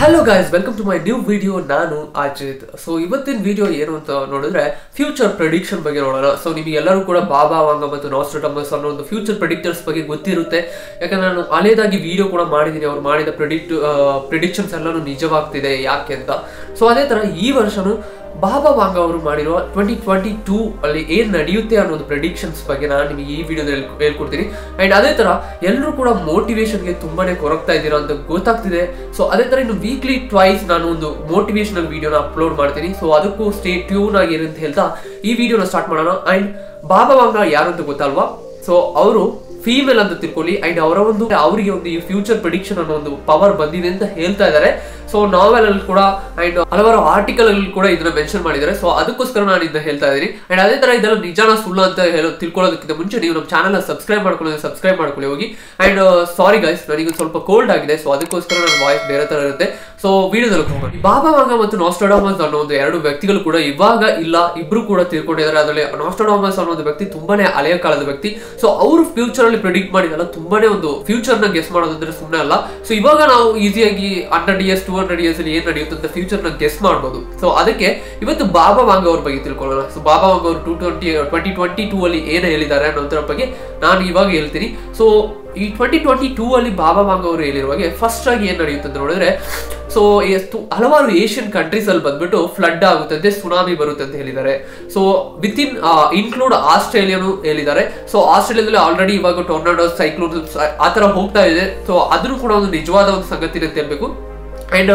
hello guys welcome to my new video ನಾನು Ajith so ಇವತ್ತಿನ video ಏನು ಅಂತ ನೋಡಿದ್ರೆ ಫ್ಯೂಚರ್ ಪ್ರೆಡಿಕ್ಷನ್ ಬಗ್ಗೆ ನೋಡೋಣ ಸೊ ನಿಮಗೆ ಎಲ್ಲರೂ ಕೂಡ ಬಾಬಾ ವಾಂಗ ಮತ್ತು ನಾಸ್ಟ್ರಟಮಸ್ ಅನ್ನೋ ಒಂದು ಫ್ಯೂಚರ್ ಪ್ರೆಡಿಕ್ಟರ್ಸ್ ಬಗ್ಗೆ ಗೊತ್ತಿರುತ್ತೆ ಯಾಕಂದ್ರೆ ನಾನು ಹಳೇದಾಗಿ ವಿಡಿಯೋ ಕೂಡ ಮಾಡಿದ್ದೀನಿ ಅವ್ರು ಮಾಡಿದ ಪ್ರೆಡಿಕ್ಟ್ ಪ್ರಿಡಿಕ್ಷನ್ಸ್ ಎಲ್ಲಾನು ನಿಜವಾಗ್ತಿದೆ ಯಾಕೆ ಅಂತ ಸೊ ಅದೇ ತರ ಈ ವರ್ಷನು ಬಾಬಾ ವಾಂಗ ಅವರು ಮಾಡಿರುವ ಟ್ವೆಂಟಿ ಟ್ವೆಂಟಿ ಟೂ ಅಲ್ಲಿ ಏನ್ ನಡೆಯುತ್ತೆ ಅನ್ನೋ ಒಂದು ಪ್ರೆಡಿಕ್ಷನ್ಸ್ ಬಗ್ಗೆ ನಾನು ನಿಮಗೆ ಈ ವಿಡಿಯೋದಲ್ಲಿ ಹೇಳ್ಕೊಡ್ತೀನಿ ಅಂಡ್ ಅದೇ ತರ ಎಲ್ಲರೂ ಕೂಡ ಮೋಟಿವೇಶನ್ಗೆ ತುಂಬಾನೇ ಕೊರಗ್ತಾ ಇದ್ದೀರಾ ಅಂತ ಗೊತ್ತಾಗ್ತಿದೆ ಸೊ ಅದೇ ತರ ಇನ್ನು ವೀಕ್ಲಿ ಟ್ವೈಸ್ ನಾನು ಒಂದು ಮೋಟಿವೇಶನಲ್ ವಿಡಿಯೋನ ಅಪ್ಲೋಡ್ ಮಾಡ್ತೀನಿ ಸೊ ಅದಕ್ಕೂ ಸ್ಟೇ ಟ್ಯೂನ್ ಆಗಿ ಅಂತ ಹೇಳ್ತಾ ಈ ವಿಡಿಯೋನ ಸ್ಟಾರ್ಟ್ ಮಾಡೋಣ ಅಂಡ್ ಬಾಬಾ ವಾಂಗ ಯಾರು ಅಂತ ಗೊತ್ತಲ್ವಾ ಸೊ ಅವರು ಫೀಮೇಲ್ ಅಂತ ತಿಳ್ಕೊಳ್ಳಿ ಅಂಡ್ ಅವರ ಒಂದು ಅವರಿಗೆ ಒಂದು ಈ ಫ್ಯೂಚರ್ ಪ್ರಿಡಿಕ್ಷನ್ ಅನ್ನೋ ಒಂದು ಪವರ್ ಬಂದಿದೆ ಅಂತ ಹೇಳ್ತಾ ಇದ್ದಾರೆ ಸೊ ನಾವೆಲ್ ಅಲ್ಲಿ ಕೂಡ ಅಂಡ್ ಹಲವಾರು ಆರ್ಟಿಕಲ್ ಅಲ್ಲಿ ಕೂಡ ಇದನ್ನ ಮೆನ್ಷನ್ ಮಾಡಿದ್ದಾರೆ ಸೊ ಅದಕ್ಕೋಸ್ಕರ ನಾನು ಇದನ್ನ ಹೇಳ್ತಾ ಇದ್ದೀನಿ ಅಂಡ್ ಅದೇ ತರ ಇದೆಲ್ಲ ನಿಜಾನ ಸುಳ್ಳು ಅಂತ ಹೇಳೋ ತಿಳ್ಕೊಳ್ಳೋದಕ್ಕಿಂತ ಮುಂಚೆ ನೀವು ನಮ್ಮ ಚಾನಲ್ ಸಬ್ಸ್ಕ್ರೈಬ್ ಮಾಡ್ಕೊಳ್ಳಿ ಸಬ್ಸ್ಕ್ರೈಬ್ ಮಾಡ್ಕೊಳ್ಳಿ ಹೋಗಿ ಅಂಡ್ ಸಾರಿ ಗೈಸ್ ನನಗೆ ಸ್ವಲ್ಪ ಕೋಲ್ಡ್ ಆಗಿದೆ ಸೊ ಅದಕ್ಕೋಸ್ಕರ ನನ್ನ ವಾಯ್ಸ್ ಬೇರೆ ತರ ಇರುತ್ತೆ ಸೊ ವಿಡಿಯೋದಲ್ಲಿ ಹೋಗೋಣ ಈ ಬಾಬಾ ವಾಂಗ ಮತ್ತು ನಾಸ್ಟೋಡಾಮಸ್ ಅನ್ನೋ ಒಂದು ಎರಡು ವ್ಯಕ್ತಿಗಳು ಕೂಡ ಇವಾಗ ಇಲ್ಲ ಇಬ್ರು ಕೂಡ ತೀರ್ಕೊಂಡಿದ್ದಾರೆ ಅದರಲ್ಲಿ ನಾಸ್ಟೋಡಾಮಸ್ ಅನ್ನೋ ಒಂದು ವ್ಯಕ್ತಿ ತುಂಬಾನೇ ಹಳೆಯ ಕಾಲದ ವ್ಯಕ್ತಿ ಸೊ ಅವರು ಫ್ಯೂಚರ್ ಅಲ್ಲಿ ಪ್ರಿಡಿಕ್ಟ್ ಮಾಡಿದಲ್ಲ ತುಂಬಾನೇ ಒಂದು ಫ್ಯೂಚರ್ ನ ಗೆಸ್ ಮಾಡೋದಂದ್ರೆ ಸುಮ್ಮನೆ ಅಲ್ಲ ಸೊ ಇವಾಗ ನಾವು ಈಸಿಯಾಗಿ hundred years two hundred years ಅಲ್ಲಿ ಏನ್ ನಡೆಯುತ್ತೆ ಅಂತ ಫ್ಯೂಚರ್ ನ ಗೆಸ್ ಮಾಡ್ಬೋದು ಸೊ ಅದಕ್ಕೆ ಇವತ್ತು ಬಾಬಾ ವಾಂಗ ಅವ್ರ ಬಗ್ಗೆ ತಿಳ್ಕೊಳ್ಳೋಣ ಸೊ ಬಾಬಾ ವಾಂಗ ಅವರು two twenty twenty twenty two ಅಲ್ಲಿ ಏನು ಹೇಳಿದ್ದಾರೆ ಅನ್ನೋದ್ರ ಬಗ್ಗೆ ನಾನು ಇವಾಗ ಹೇಳ್ತೀನಿ ಸೊ ಈ ಟ್ವೆಂಟಿ ಟ್ವೆಂಟಿ ಟೂ ಅಲ್ಲಿ ಬಾಬಾ ವಾಂಗ ಅವರು ಹೇಳಿರುವಾಗೆ ಫಸ್ಟ್ ಆಗಿ ಏನ್ ನಡೆಯುತ್ತೆ ಅಂತ ನೋಡಿದ್ರೆ ಸೊ ಎಷ್ಟು ಹಲವಾರು ಏಷ್ಯನ್ ಕಂಟ್ರೀಸ್ ಅಲ್ಲಿ ಬಂದ್ಬಿಟ್ಟು ಫ್ಲಡ್ ಆಗುತ್ತಂತೆ ಸುನಾಮಿ ಬರುತ್ತೆ ಅಂತ ಹೇಳಿದ್ದಾರೆ ಸೊ ವಿತ್ ಇನ್ ಇನ್ಕ್ಲೂಡ್ ಆಸ್ಟ್ರೇಲಿಯಾನು ಹೇಳಿದ್ದಾರೆ ಸೊ ಆಸ್ಟ್ರೇಲಿಯಾದಲ್ಲಿ ಆಲ್ರೆಡಿ ಇವಾಗ ಟೊರ್ನಾಡೋ ಸೈಕ್ಲೋನ್ ಆ ತರ ಹೋಗ್ತಾ ಇದೆ ಸೊ ಅದನ್ನು ಕೂಡ ಒಂದು ನಿಜವಾದ ಒಂದು ಸಂಗತಿ ಅಂತ ಹೇಳ್ಬೇಕು ಅಂಡ್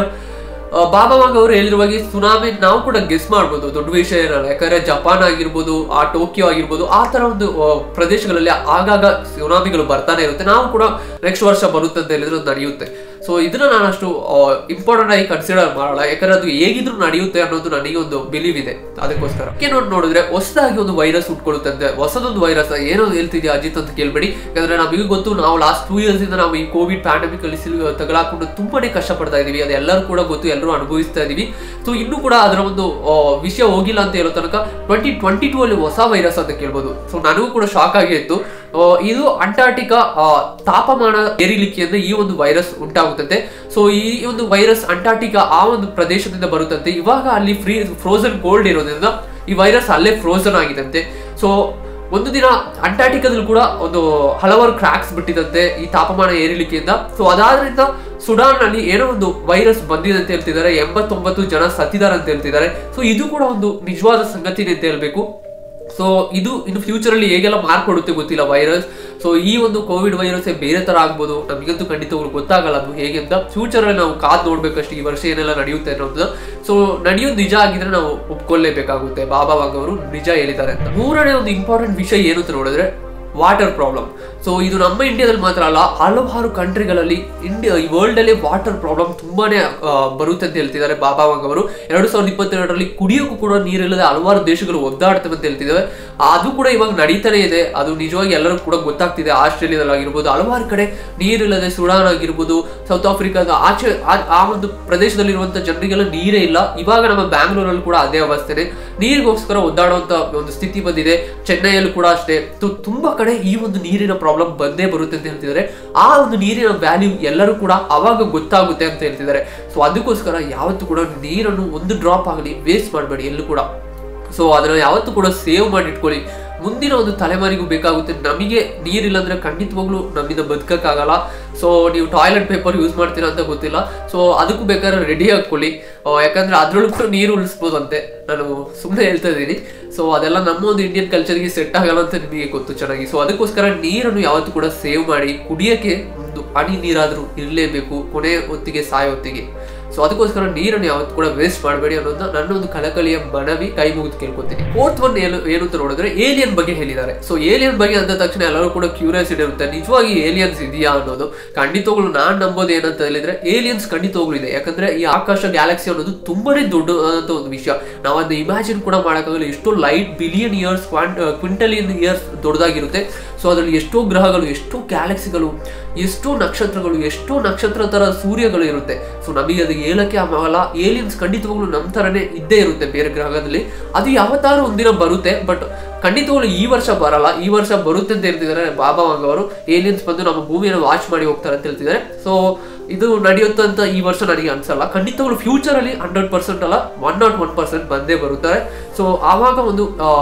ಬಾಬಾ ವಾಂಗ್ ಅವರು ಹೇಳಿರುವಾಗ ಸುನಾಮಿ ನಾವು ಕೂಡ ಗೆಸ್ ಮಾಡ್ಬೋದು ದೊಡ್ಡ ವಿಷಯ ಏನಲ್ಲ ಯಾಕಂದ್ರೆ ಜಪಾನ್ ಆಗಿರ್ಬೋದು ಆ ಟೋಕಿಯೋ ಆಗಿರ್ಬೋದು ಆ ತರ ಒಂದು ಪ್ರದೇಶಗಳಲ್ಲಿ ಆಗಾಗ ಸುನಾಮಿಗಳು ಬರ್ತಾನೆ ಇರುತ್ತೆ ನಾವು ಕೂಡ ನೆಕ್ಸ್ಟ್ ವರ್ಷ ಬರುತ್ತೆ ಅಂತ ಹೇಳಿದ್ರೆ ಅದು ನಡೆಯುತ್ತೆ ಸೊ ಇದನ್ನ ನಾನು ಅಷ್ಟು ಇಂಪಾರ್ಟೆಂಟ್ ಆಗಿ ಕನ್ಸಿಡರ್ ಮಾಡಲ್ಲ ಯಾಕಂದ್ರೆ ಅದು ಹೇಗಿದ್ರು ನಡೆಯುತ್ತೆ ಅನ್ನೋದು ನನಗೆ ಒಂದು ಬಿಲೀವ್ ಇದೆ ಅದಕ್ಕೋಸ್ಕರ ನೋಡಿ ನೋಡಿದ್ರೆ ಹೊಸದಾಗಿ ಒಂದು ವೈರಸ್ ಉಟ್ಕೊಳ್ಳುತ್ತಂತೆ ಹೊಸದೊಂದು ವೈರಸ್ ಏನೋ ಹೇಳ್ತಿದ್ಯಾ ಅಜಿತ್ ಅಂತ ಕೇಳ್ಬೇಡಿ ಯಾಕಂದ್ರೆ ನಮಗೆ ಗೊತ್ತು ನಾವು ಲಾಸ್ಟ್ ಟೂ ಇಯರ್ಸ್ ಇಂದ ನಾವು ಈ ಕೋವಿಡ್ ಪ್ಯಾಂಡಮಿಕ್ ಅಲ್ಲಿ ತಗಲಾಕೊಂಡು ತುಂಬಾನೇ ಕಷ್ಟ ಪಡ್ತಾ ಇದೀವಿ ಅದೆಲ್ಲರೂ ಕೂಡ ಗೊತ್ತು ಎಲ್ಲರೂ ಅನುಭವಿಸ್ತಾ ಇದೀವಿ ಸೊ ಇನ್ನೂ ಕೂಡ ಅದರ ಒಂದು ವಿಷಯ ಹೋಗಿಲ್ಲ ಅಂತ ಹೇಳೋ ತನಕ ಟ್ವೆಂಟಿ ಟ್ವೆಂಟಿ ಟೂ ಅಲ್ಲಿ ಹೊಸ ವೈರಸ್ ಅಂತ ಕೇಳ್ಬೋದು ಸೊ ನನಗೂ ಕೂಡ ಶಾಕ್ ಆಗೇ ಇತ್ತು ಇದು ಅಂಟಾರ್ಟಿಕಾ ತಾಪಮಾನ ಏರಿಲಿಕ್ಕೆಯಿಂದ ಈ ಒಂದು ವೈರಸ್ ಉಂಟಾಗುತ್ತಂತೆ ಸೊ ಈ ಒಂದು ವೈರಸ್ ಅಂಟಾರ್ಟಿಕಾ ಆ ಒಂದು ಪ್ರದೇಶದಿಂದ ಬರುತ್ತಂತೆ ಇವಾಗ ಅಲ್ಲಿ ಫ್ರೀ ಫ್ರೋಸನ್ ಕೋಲ್ಡ್ ಇರೋದ್ರಿಂದ ಈ ವೈರಸ್ ಅಲ್ಲೇ ಫ್ರೋಸನ್ ಆಗಿದಂತೆ ಸೊ ಒಂದು ದಿನ ಅಂಟಾರ್ಟಿಕಾದಲ್ಲಿ ಕೂಡ ಒಂದು ಹಲವಾರು ಕ್ರಾಕ್ಸ್ ಬಿಟ್ಟಿದಂತೆ ಈ ತಾಪಮಾನ ಏರಿಲಿಕ್ಕೆಯಿಂದ ಸೊ ಅದಾದ್ರಿಂದ ಸುಡಾನ್ ನಲ್ಲಿ ಏನೋ ಒಂದು ವೈರಸ್ ಬಂದಿದೆ ಅಂತ ಹೇಳ್ತಿದ್ದಾರೆ ಎಂಬತ್ತೊಂಬತ್ತು ಜನ ಸತ್ತಿದ್ದಾರೆ ಅಂತ ಹೇಳ್ತಿದ್ದಾರೆ ಸೊ ಇದು ಕೂಡ ಒಂದು ನಿಜವಾದ ಸಂಗತಿನೇ ಅಂತ ಹೇಳ್ಬೇಕು ಸೊ ಇದು ಇನ್ನು ಫ್ಯೂಚರ್ ಅಲ್ಲಿ ಹೇಗೆಲ್ಲ ಮಾರ್ಪಡುತ್ತೆ ಗೊತ್ತಿಲ್ಲ ವೈರಸ್ ಸೊ ಈ ಒಂದು ಕೋವಿಡ್ ವೈರಸ್ ಬೇರೆ ತರ ಆಗ್ಬೋದು ನಮಗಂತೂ ಖಂಡಿತವಾಗ್ಲು ಗೊತ್ತಾಗಲ್ಲ ಅದು ಹೇಗೆ ಅಂತ ಫ್ಯೂಚರ್ ಅಲ್ಲಿ ನಾವು ಕಾದ್ ನೋಡ್ಬೇಕಷ್ಟು ಈ ವರ್ಷ ಏನೆಲ್ಲ ನಡೆಯುತ್ತೆ ಅನ್ನೋದು ಸೊ ನಡೆಯೋದು ನಿಜ ಆಗಿದ್ರೆ ನಾವು ಒಪ್ಕೊಳ್ಳೇಬೇಕಾಗುತ್ತೆ ಬಾಬಾ ವಾಂಗ್ ಅವರು ನಿಜ ಹೇಳಿದ್ದಾರೆ ಅಂತ ಮೂರನೇ ಒಂದು ಇಂಪಾರ್ಟೆಂಟ್ ವಿಷಯ ಏನು ಅಂತ ನೋಡಿದ್ರೆ ವಾಟರ್ ಪ್ರಾಬ್ಲಮ್ ಸೊ ಇದು ನಮ್ಮ ಇಂಡಿಯಾದಲ್ಲಿ ಮಾತ್ರ ಅಲ್ಲ ಹಲವಾರು ಕಂಟ್ರಿಗಳಲ್ಲಿ ಇಂಡಿಯಾ ಈ ವರ್ಲ್ಡ್ ಅಲ್ಲಿ ವಾಟರ್ ಪ್ರಾಬ್ಲಮ್ ತುಂಬಾನೇ ಬರುತ್ತೆ ಅಂತ ಹೇಳ್ತಿದ್ದಾರೆ ಬಾಬಾ ವಾಂಗ್ ಅವರು ಎರಡು ಸಾವಿರದ ಇಪ್ಪತ್ತೆರಡರಲ್ಲಿ ಕುಡಿಯೋಕ್ಕೂ ಕೂಡ ನೀರಿಲ್ಲದೆ ಹಲವಾರು ದೇಶಗಳು ಒದ್ದಾಡ್ತವೆ ಅಂತ ಹೇಳ್ತಿದ್ದಾವೆ ಅದು ಕೂಡ ಇವಾಗ ನಡೀತಾನೆ ಇದೆ ಅದು ನಿಜವಾಗಿ ಎಲ್ಲರೂ ಕೂಡ ಗೊತ್ತಾಗ್ತಿದೆ ಆಸ್ಟ್ರೇಲಿಯಾದಲ್ಲಿ ಆಗಿರ್ಬೋದು ಹಲವಾರು ಕಡೆ ನೀರಿಲ್ಲದೆ ಸುಡಾನ್ ಆಗಿರ್ಬೋದು ಸೌತ್ ಆಫ್ರಿಕಾದ ಆಚೆ ಆ ಒಂದು ಪ್ರದೇಶದಲ್ಲಿರುವಂತ ಜನರಿಗೆಲ್ಲ ನೀರೇ ಇಲ್ಲ ಇವಾಗ ನಮ್ಮ ಬ್ಯಾಂಗ್ಳೂರಲ್ಲಿ ಕೂಡ ಅದೇ ಅವಸ್ಥೆನೆ ನೀರಿಗೋಸ್ಕರ ಒದ್ದಾಡುವಂತ ಒಂದು ಸ್ಥಿತಿ ಬಂದಿದೆ ಚೆನ್ನೈಯಲ್ಲೂ ಕೂಡ ಅಷ್ಟೇ ತುಂಬಾ ಕಡೆ ಈ ಒಂದು ನೀರಿನ ಪ್ರಾಬ್ಲಮ್ ಬಂದೇ ಬರುತ್ತೆ ಅಂತ ಹೇಳ್ತಿದ್ದಾರೆ ಆ ಒಂದು ನೀರಿನ ವ್ಯಾಲ್ಯೂ ಎಲ್ಲರೂ ಕೂಡ ಅವಾಗ ಗೊತ್ತಾಗುತ್ತೆ ಅಂತ ಹೇಳ್ತಿದ್ದಾರೆ ಸೊ ಅದಕ್ಕೋಸ್ಕರ ಯಾವತ್ತೂ ಕೂಡ ನೀರನ್ನು ಒಂದು ಡ್ರಾಪ್ ಆಗಲಿ ವೇಸ್ಟ್ ಮಾಡಬೇಡಿ ಎಲ್ಲೂ ಕೂಡ ಸೊ ಅದನ್ನ ಯಾವತ್ತೂ ಕೂಡ ಸೇವ್ ಮಾಡಿ ಇಟ್ಕೊಳ್ಳಿ ಮುಂದಿನ ಒಂದು ತಲೆಮಾರಿಗೂ ಬೇಕಾಗುತ್ತೆ ನಮಗೆ ನೀರಿಲ್ಲ ಅಂದ್ರೆ ಖಂಡಿತವಾಗ್ಲೂ ನಮ್ಮಿಂದ ಬದುಕಕ್ಕಾಗಲ್ಲ ಸೊ ನೀವು ಟಾಯ್ಲೆಟ್ ಪೇಪರ್ ಯೂಸ್ ಮಾಡ್ತೀರಾ ಅಂತ ಗೊತ್ತಿಲ್ಲ ಸೊ ಅದಕ್ಕೂ ಬೇಕಾದ್ರೆ ರೆಡಿ ಹಾಕೊಳ್ಳಿ ಯಾಕಂದ್ರೆ ಅದ್ರೊಳಗೂ ಕೂಡ ನೀರು ಉಳಿಸ್ಬೋದಂತೆ ನಾನು ಸುಮ್ಮನೆ ಹೇಳ್ತಾ ಇದ್ದೀನಿ ಸೊ ಅದೆಲ್ಲ ನಮ್ಮ ಒಂದು ಇಂಡಿಯನ್ ಕಲ್ಚರ್ಗೆ ಸೆಟ್ ಆಗಲ್ಲ ಅಂತ ನಿಮಗೆ ಗೊತ್ತು ಚೆನ್ನಾಗಿ ಸೊ ಅದಕ್ಕೋಸ್ಕರ ನೀರನ್ನು ಯಾವತ್ತೂ ಕೂಡ ಸೇವ್ ಮಾಡಿ ಕುಡಿಯೋಕ್ಕೆ ಒಂದು ಹನಿ ನೀರಾದರೂ ಇರಲೇಬೇಕು ಕೊನೆ ಹೊತ್ತಿಗೆ ಸಾಯ ಹೊತ್ತಿಗೆ ಸೊ ಅದಕ್ಕೋಸ್ಕರ ನೀರನ್ನು ಯಾವತ್ತು ಕೂಡ ವೇಸ್ಟ್ ಮಾಡಬೇಡಿ ಅನ್ನೋದನ್ನ ನನ್ನ ಒಂದು ಕಳಕಳಿಯ ಮನವಿ ಕೈ ಮುಗಿದು ಕೇಳ್ಕೊತೀನಿ ಫೋರ್ತ್ ಒನ್ ಏನು ಏನು ಅಂತ ನೋಡಿದ್ರೆ ಏಲಿಯನ್ ಬಗ್ಗೆ ಹೇಳಿದ್ದಾರೆ ಸೊ ಏಲಿಯನ್ ಬಗ್ಗೆ ಅಂದ ತಕ್ಷಣ ಎಲ್ಲರೂ ಕೂಡ ಕ್ಯೂರಿಯಾಸಿಟಿ ಇರುತ್ತೆ ನಿಜವಾಗಿ ಏಲಿಯನ್ಸ್ ಇದೆಯಾ ಅನ್ನೋದು ಖಂಡಿತವಾಗ್ಲು ನಾನ್ ನಂಬೋದು ಏನಂತ ಹೇಳಿದ್ರೆ ಏಲಿಯನ್ಸ್ ಖಂಡಿತವಾಗ್ಲು ಇದೆ ಯಾಕಂದ್ರೆ ಈ ಆಕಾಶ ಗ್ಯಾಲಕ್ಸಿ ಅನ್ನೋದು ತುಂಬಾನೇ ದೊಡ್ಡದಂತ ಒಂದು ವಿಷಯ ನಾವು ಅದನ್ನ ಇಮ್ಯಾಜಿನ್ ಕೂಡ ಮಾಡೋಕ್ಕಾಗಲ್ಲ ಎಷ್ಟೋ ಲೈಟ್ ಬಿಲಿಯನ್ ಇಯರ್ಸ್ ಕ್ವಾಂಟ್ ಕ್ವಿಂಟಲಿಯನ್ ಇಯರ್ಸ್ ದೊಡ್ಡದಾಗಿರುತ್ತೆ ಸೊ ಅದರಲ್ಲಿ ಎಷ್ಟೋ ಗ್ರಹಗಳು ಎಷ್ಟೋ ಗ್ಯಾಲಕ್ಸಿಗಳು ಎಷ್ಟೋ ನಕ್ಷತ್ರಗಳು ಎಷ್ಟೋ ನಕ್ಷತ್ರ ತರ ಸೂರ್ಯಗಳು ಇರುತ್ತೆ ಸೊ ನಮಗೆ ಅದು ಹೇಳಕ್ಕೆ ಆಗಲ್ಲ ಏಲಿಯನ್ಸ್ ಖಂಡಿತವಾಗ್ಲೂ ನಮ್ಮ ತರನೇ ಇದ್ದೇ ಇರುತ್ತೆ ಬೇರೆ ಗ್ರಹದಲ್ಲಿ ಅದು ಯಾವತ್ತಾದ್ರೂ ಒಂದಿನ ಬರುತ್ತೆ ಬಟ್ ಖಂಡಿತವಾಗ್ಲೂ ಈ ವರ್ಷ ಬರಲ್ಲ ಈ ವರ್ಷ ಬರುತ್ತೆ ಅಂತ ಹೇಳ್ತಿದ್ದಾರೆ ಬಾಬಾ ವಾಂಗ್ ಅವರು ಏಲಿಯನ್ಸ್ ಬಂದು ನಮ್ಮ ಭೂಮಿಯನ್ನು ವಾಚ್ ಮಾಡಿ ಹೋಗ್ತಾರೆ ಅಂತ ಹೇಳ್ತಿದ್ದಾರೆ ಸೊ ಇದು ನಡೆಯುತ್ತೆ ಅಂತ ಈ ವರ್ಷ ನನಗೆ ಅನ್ಸಲ್ಲ ಖಂಡಿತವಾಗ್ಲು ಫ್ಯೂಚರ್ ಅಲ್ಲಿ ಹಂಡ್ರೆಡ್ ಪರ್ಸೆಂಟ್ ಅಲ್ಲ ಒನ್ ನಾಟ್ ಒನ್ ಪರ್ಸೆಂಟ್ ಬಂದೇ ಬರುತ್ತಾರೆ ಸೊ ಆವಾಗ ಒಂದು ಆ,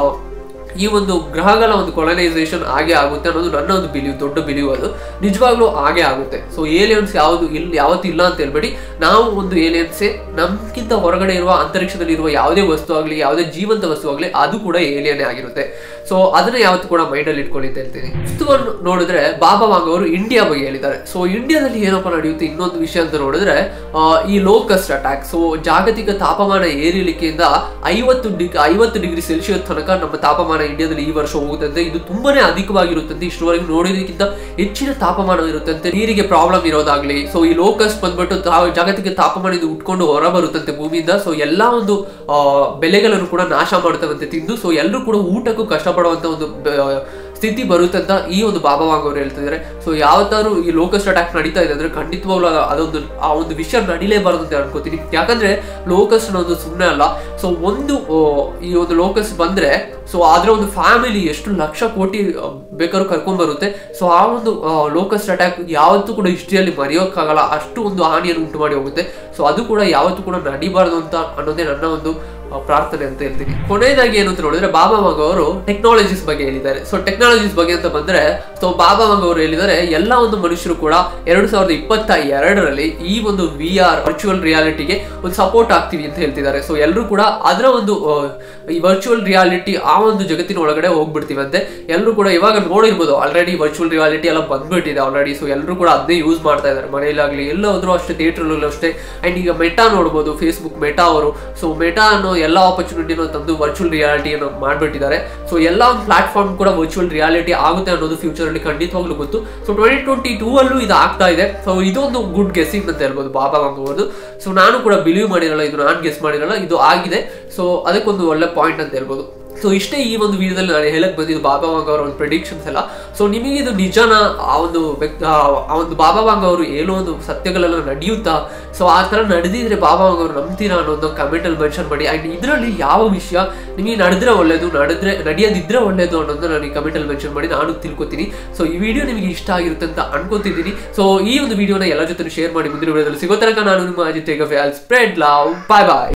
ಈ ಒಂದು ಗ್ರಹಗಳ ಒಂದು ಕೊಲನೈಸೇಷನ್ ಆಗೇ ಆಗುತ್ತೆ ಅನ್ನೋದು ನನ್ನ ಒಂದು ಬಿಲೀವ್ ದೊಡ್ಡ ಬಿಲೀವ್ ಅದು ನಿಜವಾಗ್ಲೂ ಆಗೇ ಆಗುತ್ತೆ ಸೊ ಏಲಿಯನ್ಸ್ ಯಾವುದು ಇಲ್ಲಿ ಯಾವತ್ತು ಇಲ್ಲ ಅಂತ ಹೇಳ್ಬೇಡಿ ನಾವು ಒಂದು ಏಲಿಯನ್ಸೇ ನಮ್ಗಿಂತ ಹೊರಗಡೆ ಇರುವ ಅಂತರಿಕ್ಷದಲ್ಲಿ ಇರುವ ಯಾವುದೇ ವಸ್ತು ಆಗಲಿ ಯಾವುದೇ ಜೀವಂತ ವಸ್ತು ಆಗಲಿ ಅದು ಕೂಡ ಏಲಿಯನ್ನೇ ಆಗಿರುತ್ತೆ ಸೊ ಅದನ್ನ ಯಾವತ್ತು ಕೂಡ ಮೈಂಡಲ್ಲಿ ಇಟ್ಕೊಳ್ಳಿ ಅಂತ ಹೇಳ್ತೀನಿ ವಸ್ತುವನ್ನು ನೋಡಿದ್ರೆ ಬಾಬಾ ವಾಂಗ್ ಅವರು ಇಂಡಿಯಾ ಬಗ್ಗೆ ಹೇಳಿದ್ದಾರೆ ಸೊ ಇಂಡಿಯಾದಲ್ಲಿ ಏನಪ್ಪ ನಡೆಯುತ್ತೆ ಇನ್ನೊಂದು ವಿಷಯ ಅಂತ ನೋಡಿದ್ರೆ ಆ, ಈ ಲೋಕಸ್ಟ್ ಅಟ್ಯಾಕ್ ಸೊ ಜಾಗತಿಕ ತಾಪಮಾನ ಏರಿಳಿಕೆಯಿಂದ ಐವತ್ತು ಡಿಗ್ ಐವತ್ತು ಡಿಗ್ರಿ ಸೆಲ್ಸಿಯಸ್ ತನಕ ನಮ್ಮ ತಾಪಮಾನ ಇಂಡಿಯಾದಲ್ಲಿ ಈ ವರ್ಷ ಹೋಗುತ್ತಂತೆ ಇದು ತುಂಬಾನೇ ಅಧಿಕವಾಗಿರುತ್ತಂತೆ ಇಷ್ಟರವರೆಗೆ ನೋಡಿದಕ್ಕಿಂತ ಹೆಚ್ಚಿನ ತಾಪಮಾನ ಇರುತ್ತಂತೆ ನೀರಿಗೆ ಪ್ರಾಬ್ಲಮ್ ಇರೋದಾಗ್ಲಿ ಸೊ ಈ ಲೋಕಸ್ಟ್ ಬಂದ್ಬಿಟ್ಟು ತಾ- ಜಾಗತಿಕ ತಾಪಮಾನ ಇದು ಉಟ್ಕೊಂಡು ಹೊರ ಬರುತ್ತಂತೆ ಭೂಮಿಯಿಂದ ಸೊ ಎಲ್ಲಾ ಒಂದು ಆ, ಬೆಳೆಗಳನ್ನು ಕೂಡ ನಾಶ ಮಾಡುತ್ತವಂತೆ ತಿಂದು ಸೊ ಎಲ್ಲರೂ ಕೂಡ ಊಟಕ್ಕೂ ಕಷ್ಟಪಡುವಂತ ಒಂದು ಬ- ಸ್ಥಿತಿ ಬರುತ್ತಂತ ಈ ಒಂದು ಬಾಬಾ ವಾಂಗ್ ಅವರು ಹೇಳ್ತಿದ್ದಾರೆ ಸೊ ಯಾವತ್ತಾರು ಈ ಲೋಕಸ್ಟ್ ಅಟ್ಯಾಕ್ ನಡೀತಾ ಇದೆ ಅಂದ್ರೆ ಖಂಡಿತವಾಗ್ಲೂ ಅದು- ಅದೊಂದು ಆ ಒಂದು ವಿಷಯ ನಡಿಲೇಬಾರದು ಅಂತ ಅನ್ಕೋತೀನಿ ಯಾಕಂದ್ರೆ ಲೋಕಸ್ಟ್ ಅನ್ನೋದು ಸುಮ್ಮನೆ ಅಲ್ಲ ಸೊ ಒಂದು ಆ, ಈ ಒಂದು ಲೋಕಸ್ಟ್ ಬಂದ್ರೆ ಸೊ ಅದ್ರ ಒಂದು ಫ್ಯಾಮಿಲಿ ಎಷ್ಟು ಲಕ್ಷ ಕೋಟಿ ಆ, ಬೇಕಾದ್ರೂ ಕರ್ಕೊಂಡ್ ಬರುತ್ತೆ ಸೊ ಆ ಒಂದು ಲೋಕಸ್ಟ್ ಅಟ್ಯಾಕ್ ಯಾವತ್ತೂ ಕೂಡ ಹಿಸ್ಟ್ರಿಯಲ್ಲಿ ಮರೆಯೋಕ್ಕಾಗಲ್ಲ ಅಷ್ಟು ಒಂದು ಹಾನಿಯನ್ನು ಉಂಟು ಮಾಡಿ ಹೋಗುತ್ತೆ ಸೊ ಅದು ಕೂಡ ಯಾವತ್ತೂ ಕೂಡ ನಡಿಬಾರದು ಅಂತ ಅನ್ನೋದೇ ನನ್ನ ಒಂದು ಆ, ಪ್ರಾರ್ಥನೆ ಅಂತ ಹೇಳ್ತೀನಿ ಕೊನೆಯದಾಗಿ ಏನು ಅಂತ ನೋಡಿದ್ರೆ ಬಾಬಾ ಮಗ ಅವರು ಟೆಕ್ನಾಲಜೀಸ್ ಬಗ್ಗೆ ಹೇಳಿದ್ದಾರೆ ಸೊ ಟೆಕ್ನಾಲಜೀಸ್ ಬಗ್ಗೆ ಅಂತ ಬಂದ್ರೆ ಸೊ ಬಾಬಾ ಮಗ ಅವರು ಹೇಳಿದ್ದಾರೆ ಎಲ್ಲ ಒಂದು ಮನುಷ್ಯರು ಕೂಡ ಎರಡು ಸಾವಿರದ ಇಪ್ಪತ್ತ ಎರಡರಲ್ಲಿ ಈ ಒಂದು ವಿ ಆರ್ ವರ್ಚುವಲ್ ರಿಯಾಲಿಟಿಗೆ ಒಂದು ಸಪೋರ್ಟ್ ಆಗ್ತೀವಿ ಅಂತ ಹೇಳ್ತಿದ್ದಾರೆ ಸೊ ಎಲ್ಲರೂ ಕೂಡ ಅದರ ಒಂದು ಆ, ಈ ವರ್ಚುವಲ್ ರಿಯಾಲಿಟಿ ಆ ಒಂದು ಜಗತ್ತಿನ ಒಳಗಡೆ ಹೋಗ್ಬಿಡ್ತೀವಂತೆ ಎಲ್ಲರೂ ಕೂಡ ಇವಾಗ ನೋಡಿರ್ಬೋದು ಆಲ್ರೆಡಿ ವರ್ಚುವಲ್ ರಿಯಾಲಿಟಿ ಎಲ್ಲ ಬಂದ್ಬಿಟ್ಟಿದೆ ಆಲ್ರೆಡಿ ಸೊ ಎಲ್ಲರೂ ಕೂಡ ಅದನ್ನೇ ಯೂಸ್ ಮಾಡ್ತಾ ಇದ್ದಾರೆ ಮನೆಯಲ್ಲಾಗ್ಲಿ ಎಲ್ಲ ಹೋದ್ರು ಅಷ್ಟೇ ಥಿಯೇಟ್ರಲ್ಲೂ ಅಷ್ಟೇ ಅಂಡ್ ಈಗ ಮೆಟಾ ನೋಡ್ಬೋದು ಫೇಸ್ಬುಕ್ ಮೆಟಾ ಅವರು ಸೊ ಮೆಟಾ ಅನ್ನೋ ಎಲ್ಲ ಆಪರ್ಚುನಿಟಿನೂ ತಂದು ವರ್ಚುವಲ್ ರಿಯಾಲಿಟಿಯನ್ನು ಮಾಡ್ಬಿಟ್ಟಿದ್ದಾರೆ ಸೊ ಎಲ್ಲ ಒಂದು ಪ್ಲಾಟ್ಫಾರ್ಮ್ ಕೂಡ ವರ್ಚುವಲ್ ರಿಯಾಲಿಟಿ ಆಗುತ್ತೆ ಅನ್ನೋದು ಫ್ಯೂಚರ್ ಅಲ್ಲಿ ಖಂಡಿತವಾಗ್ಲೂ ಗೊತ್ತು ಸೊ ಟ್ವೆಂಟಿ ಟ್ವೆಂಟಿ ಟೂ ಅಲ್ಲೂ ಇದು ಆಗ್ತಾ ಇದೆ ಸೊ ಇದೊಂದು ಗುಡ್ ಗೆಸ್ಸಿಂಗ್ ಅಂತ ಹೇಳ್ಬೋದು ಬಾಬಾ ವಾಂಗಬಹುದು ಸೊ ನಾನು ಕೂಡ ಬಿಲೀವ್ ಮಾಡಿರಲ್ಲ ಇದು ನಾನು ಗೆಸ್ ಮಾಡಿರಲ್ಲ ಇದು ಆಗಿದೆ ಸೊ ಅದಕ್ಕೊಂದು ಒಳ್ಳೆ ಪಾಯಿಂಟ್ ಅಂತ ಹೇಳ್ಬೋದು ಸೊ ಇಷ್ಟೇ ಈ ಒಂದು ವಿಡಿಯೋದಲ್ಲಿ ನಾನು ಹೇಳಕ್ ಬಂದಿದ್ದು ಬಾಬಾ ವಾಂಗ್ ಅವರ ಒಂದು ಪ್ರಿಡಿಕ್ಷನ್ಸ್ ಎಲ್ಲ ಸೊ ನಿಮಗೆ ಇದು ನಿಜನ ಆ ಒಂದು ವ್ಯಕ್ತಿ ಆ ಒಂದು ಬಾಬಾ ವಾಂಗ್ ಅವರು ಹೇಳೋ ಒಂದು ಸತ್ಯಗಳೆಲ್ಲ ನಡೆಯುತ್ತಾ ಸೊ ಆ ಥರ ನಡೆದಿದ್ರೆ ಬಾಬಾ ವಾಂಗ್ ಅವರು ನಂಬ್ತೀರಾ ಅನ್ನೋದು ಕಮೆಂಟ್ ಅಲ್ಲಿ ಮೆನ್ಷನ್ ಮಾಡಿ ಅಂಡ್ ಇದರಲ್ಲಿ ಯಾವ ವಿಷಯ ನಿಮಗೆ ನಡೆದ್ರೆ ಒಳ್ಳೇದು ನಡೆದ್ರೆ ನಡೆಯದಿದ್ರೆ ಒಳ್ಳೇದು ಅನ್ನೋದನ್ನ ನನಗೆ ಕಮೆಂಟ್ ಅಲ್ಲಿ ಮೆನ್ಷನ್ ಮಾಡಿ ನಾನು ತಿಳ್ಕೊತೀನಿ ಸೊ ಈ ವಿಡಿಯೋ ನಿಮಗೆ ಇಷ್ಟ ಆಗಿರುತ್ತೆ ಅಂತ ಅನ್ಕೊತಿದ್ದೀನಿ ಸೊ ಈ ಒಂದು ವಿಡಿಯೋನ ಎಲ್ಲ ಜೊತೆ ಶೇರ್ ಮಾಡಿ ಮುಂದಿನ ವಿಡಿಯೋದಲ್ಲಿ ಸಿಗೋ ತನಕ ನಾನು ನಿಮ್ಮ ಅಜಿತ್ ಸ್ಪ್ರೆಡ್ ಲವ್ ಬಾಯ್ ಬಾಯ್